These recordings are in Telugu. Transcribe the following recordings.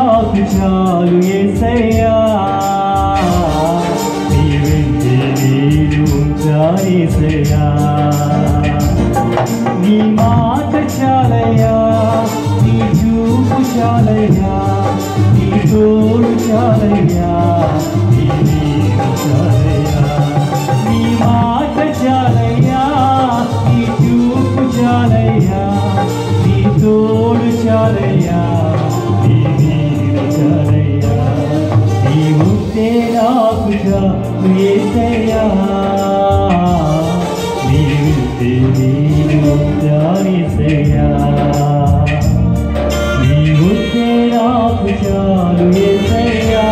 నాకు చాలు ఏసయ్యా నీ వెంటే నేను ఉంటా ఏసయ్యా నీ మాట చాలయ్యా నీ చూపు చాలయ్యా నీ తోడు చాలయ్యా నీ నీడ చాలయ్యా నీ మాట చాలయ్యా నీ చూపు చాలయ్యా నీ తోడు చాలయ్యా నీ నీడ చాలయ్యా నీ ఉంటే నాకు చాలు ఏసయ్యా నీ ఉంటే నేను ఉంటానేసయ్యా నీ ఉంటే నాకు చాలు ఏసయ్యా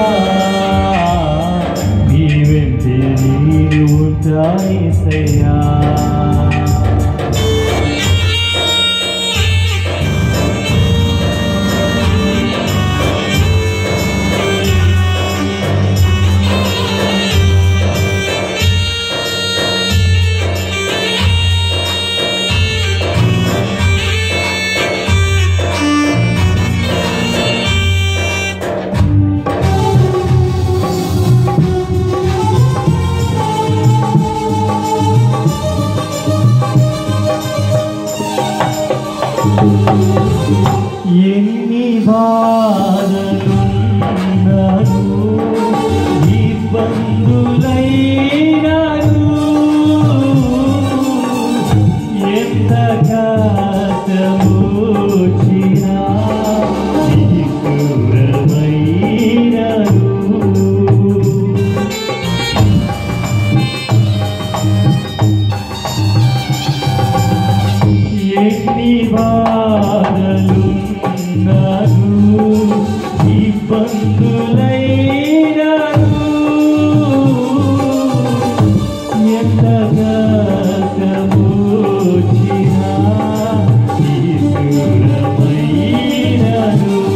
నీ వెంటే నేను ఉంటానేసయ్యా ఎన్ని బాధలున్నను ఇబ్బందులైనను ఎంత కష్టమొచ్చినా నిష్ఠురమైనను ఎన్ని బాధలు నన్ను ఇబ్బందులైనను ఎంత కష్టమొచ్చినా ఈశ్వరమైనను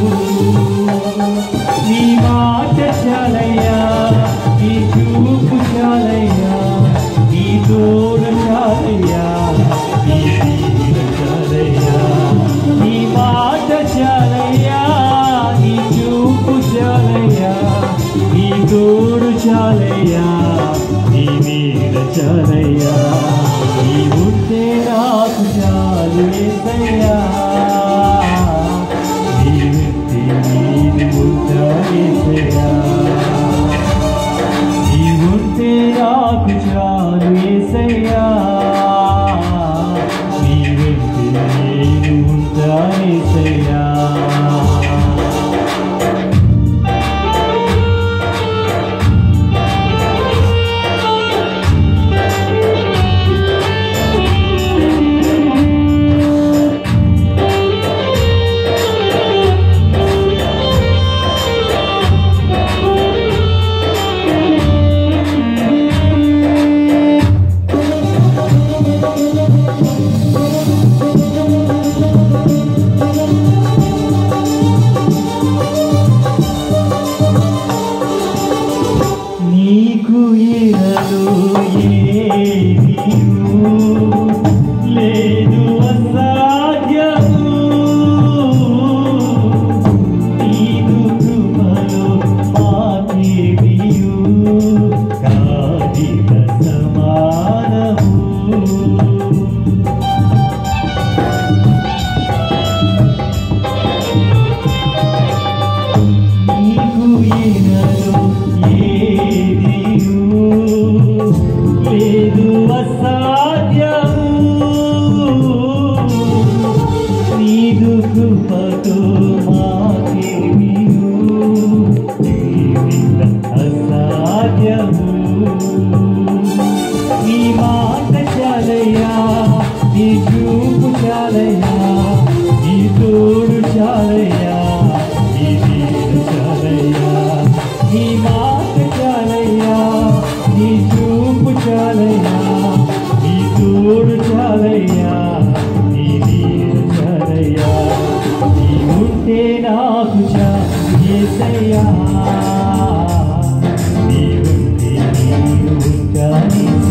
నీ మాట చాలయ్యా నీ చూపు చాలయ్యా నీ తోడు చాలయ్యా నీ నీడ చాలయ్యా నీ మాట చాలయ్యా నీ చూపు చాలయ్యా నీ తోడు చాలయ్యా నీ నీడ చాలయ్యా నీ ఉంటే నాకు చాలు ఏసయ్యా నీ వెంటే నేను ఉంటా ఏసయ్యా నీ ఉంటే నాకు చాలు ఏసయ్యా నీ వెంటే నేను ఉంటా ఏసయ్యా నీకు ఎరలు ఏదియు లేదు అసాధ్యము నీకు కృపలో మాకేదియు కాదిక సమానము నీకు ఈనలో ఏదియు లేదు అసాధ్యము నీదు కృపతో మాకేమియు ఏమిట అసాధ్యము నీ మాట చాలయ్యా నీ చూపు చాలయ్యా నీ తోడు చాలయ్యా నీ నీడ చాలయ్యా నీ మాట చాలయ్యా నీ చూపు చాలయ్యా నీ తోడు చాలయ్యా నీ నీడ చాలయ్యా నీ ఉంటే నాకు చాలు యేసయ్యా నీ ఉంటే నేను ఉంటాను